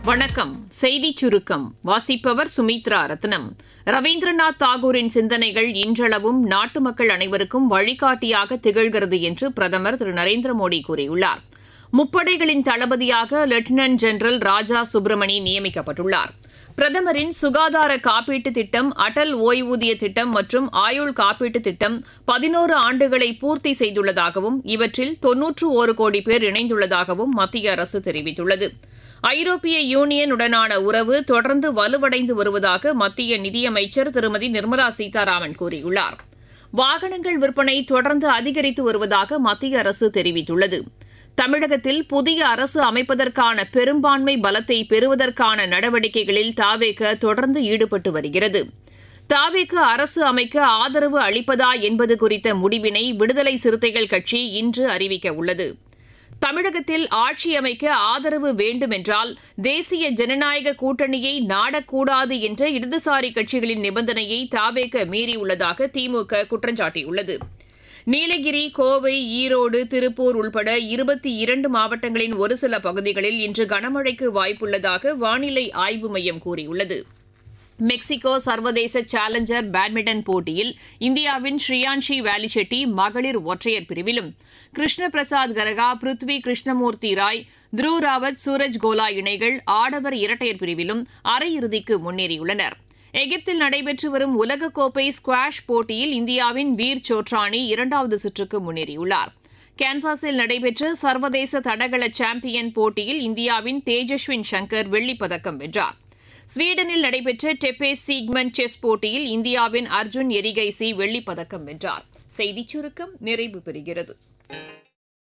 வணக்கம் செய்திச் சுருக்கம் வாசிப்பவர் சுமித்ரா ரத்னம் ரவீந்திரநாத் தாகூரின் சிந்தனைகள் இன்றளவும் நாட்டு மக்கள் அனைவருக்கும் வழிகாட்டியாக திகழ்கிறது என்று பிரதமர் திரு நரேந்திர மோடி கூறியுள்ளார் முப்படைகளின் தளபதியாக லெப்டினன்ட் ஜெனரல் ராஜா சுப்பிரமணி நியமிக்கப்பட்டுள்ளார் பிரதமரின் சுகாதார காப்பீட்டு திட்டம் அடல் ஓய்வூதிய திட்டம் மற்றும் ஆயுள் காப்பீட்டு திட்டம் பதினோரு ஆண்டுகளை பூர்த்தி செய்துள்ளதாகவும் இவற்றில் தொன்னூற்று ஒரு கோடி பேர் இணைந்துள்ளதாகவும் மத்திய அரசு தெரிவித்துள்ளது ஐரோப்பிய யூனியனுடனான உறவு தொடர்ந்து வலுவடைந்து வருவதாக மத்திய நிதியமைச்சர் திருமதி நிர்மலா சீதாராமன் கூறியுள்ளார் வாகனங்கள் விற்பனை தொடர்ந்து அதிகரித்து வருவதாக மத்திய அரசு தெரிவித்துள்ளது தமிழகத்தில் புதிய அரசு அமைப்பதற்கான பெரும்பான்மை பலத்தை பெறுவதற்கான நடவடிக்கைகளில் தாவேக தொடர்ந்து ஈடுபட்டு வருகிறது தாவேக்கு அரசு அமைக்க ஆதரவு அளிப்பதா என்பது குறித்த முடிவினை விடுதலை சிறுத்தைகள் கட்சி இன்று அறிவிக்க உள்ளது தமிழகத்தில் ஆட்சி அமைக்க ஆதரவு வேண்டுமென்றால் தேசிய ஜனநாயக கூட்டணியை நாடக்கூடாது என்ற இடதுசாரி கட்சிகளின் நிபந்தனையை தாவேக மீறியுள்ளதாக திமுக குற்றம் சாட்டியுள்ளது நீலகிரி கோவை ஈரோடு திருப்பூர் உள்பட இருபத்தி இரண்டு மாவட்டங்களின் ஒரு சில பகுதிகளில் இன்று கனமழைக்கு வாய்ப்புள்ளதாக வானிலை ஆய்வு மையம் கூறியுள்ளது மெக்சிகோ சர்வதேச சேலஞ்சர் பேட்மிண்டன் போட்டியில் இந்தியாவின் ஸ்ரீயான்ஷி வேலிச்செட்டி மகளிர் ஒற்றையர் பிரிவிலும் கிருஷ்ண பிரசாத் கரகா பிருத்வி கிருஷ்ணமூர்த்தி ராய் த்ருவ் ராவத் சூரஜ் கோலா இணைகள் ஆடவர் இரட்டையர் பிரிவிலும் அரையிறுதிக்கு முன்னேறியுள்ளனர் எகிப்தில் நடைபெற்று வரும் உலகக்கோப்பை ஸ்குவாஷ் போட்டியில் இந்தியாவின் வீர் சோட்ரானி இரண்டாவது சுற்றுக்கு முன்னேறியுள்ளார் கான்சாஸில் நடைபெற்ற சர்வதேச தடகள சாம்பியன் போட்டியில் இந்தியாவின் தேஜஸ்வின் சங்கர் வெள்ளிப் பதக்கம் வென்றார் ஸ்வீடனில் நடைபெற்ற டெப்பேஸ் சீக்மன் செஸ் போட்டியில் இந்தியாவின் அர்ஜுன் எரிகைசி வெள்ளிப் பதக்கம் வென்றார் செய்திச் சுருக்கம் நிறைவு பெறுகிறது